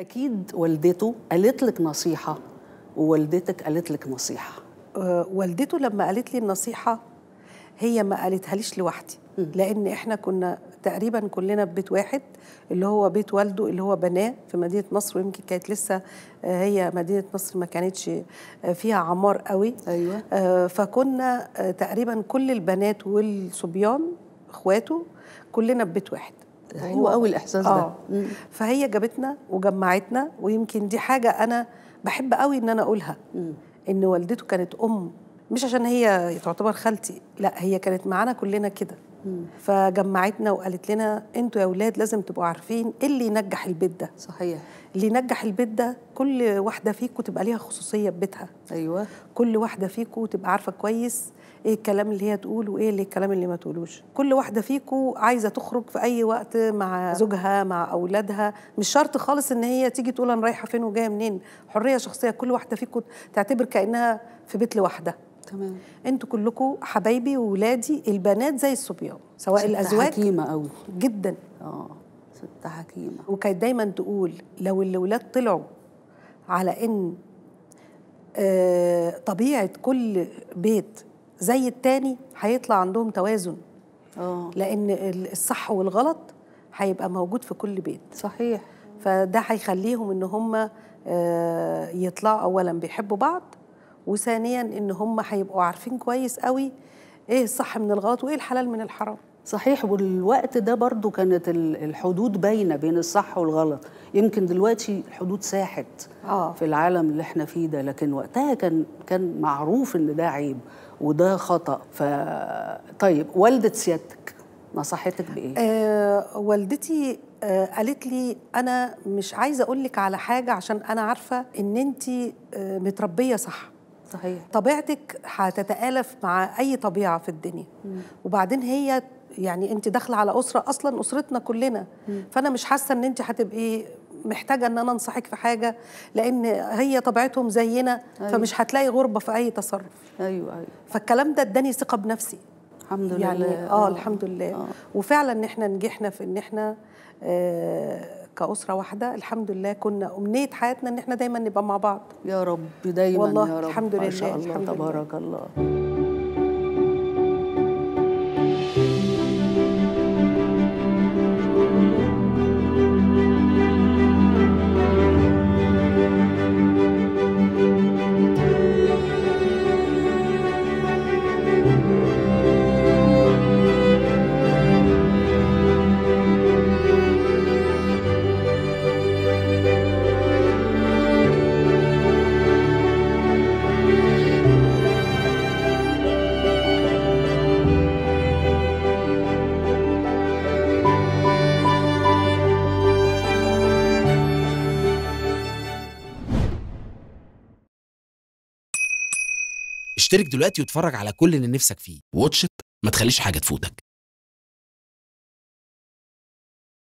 اكيد والدته قالت لك نصيحه ووالدتك قالت لك نصيحه آه، والدته لما قالت لي النصيحة هي ما قالتها ليش لوحدي لأن إحنا كنا تقريبا كلنا في بيت واحد اللي هو بيت والده اللي هو بناه في مدينة نصر ويمكن كانت لسه آه، هي مدينة نصر ما كانتش آه، فيها عمار قوي ايوه آه، فكنا آه، تقريبا كل البنات والصبيان اخواته كلنا في بيت واحد حلو قوي الاحساس ده اه فهي جابتنا وجمعتنا ويمكن دي حاجه انا بحب قوي ان انا اقولها ان والدته كانت ام مش عشان هي تعتبر خالتي لا هي كانت معانا كلنا كده فجمعتنا وقالت لنا انتوا يا اولاد لازم تبقوا عارفين ايه اللي ينجح البيت ده صحيح اللي ينجح البيت ده كل واحده فيكم تبقى ليها خصوصيه في بيتها ايوه كل واحده فيكم تبقى عارفه كويس ايه الكلام اللي هي تقول وايه اللي الكلام اللي ما تقولوش كل واحده فيكم عايزه تخرج في اي وقت مع زوجها مع اولادها مش شرط خالص ان هي تيجي تقول انا رايحه فين وجايه منين حريه شخصيه كل واحده فيكم تعتبر كانها في بيت لوحدها تمام انتوا كلكم حبايبي وولادي البنات زي الصبيان سواء ست الازواج حكيمه قوي جدا اه ست حكيمه وكانت دايما تقول لو الاولاد طلعوا على ان آه، طبيعه كل بيت زي التاني هيطلع عندهم توازن اه لان ال- الصح والغلط هيبقى موجود في كل بيت صحيح فده هيخليهم ان هم آه، يطلعوا اولا بيحبوا بعض وثانيا ان هم هيبقوا عارفين كويس قوي ايه الصح من الغلط وايه الحلال من الحرام صحيح والوقت ده برضو كانت ال- الحدود باينه بين الصح والغلط يمكن دلوقتي الحدود ساحت اه في العالم اللي احنا فيه ده لكن وقتها كان كان معروف ان ده عيب وده خطا ف طيب والده سيادتك نصحتك بايه آه والدتي آه قالت لي انا مش عايزه اقول لك على حاجه عشان انا عارفه ان انت آه متربيه صح صحيح طبيعتك هتتآلف مع اي طبيعه في الدنيا وبعدين هي يعني انت داخله على اسره اصلا اسرتنا كلنا فانا مش حاسه ان انت هتبقي محتاجه ان انا انصحك في حاجه لان هي طبيعتهم زينا أيوة. فمش هتلاقي غربه في اي تصرف ايوه ايوه فالكلام ده اداني ثقه بنفسي الحمد لله يعني اه الحمد لله آه. وفعلا ان احنا نجحنا في ان احنا آه كأسرة واحدة الحمد لله كنا أمنية حياتنا إن احنا دايما نبقى مع بعض يا رب دايما والله يا رب الحمد ما شاء لله، الله الحمد لله. تبارك الله اشترك دلوقتي واتفرج على كل اللي نفسك فيه واتش إت، ما تخليش حاجة تفوتك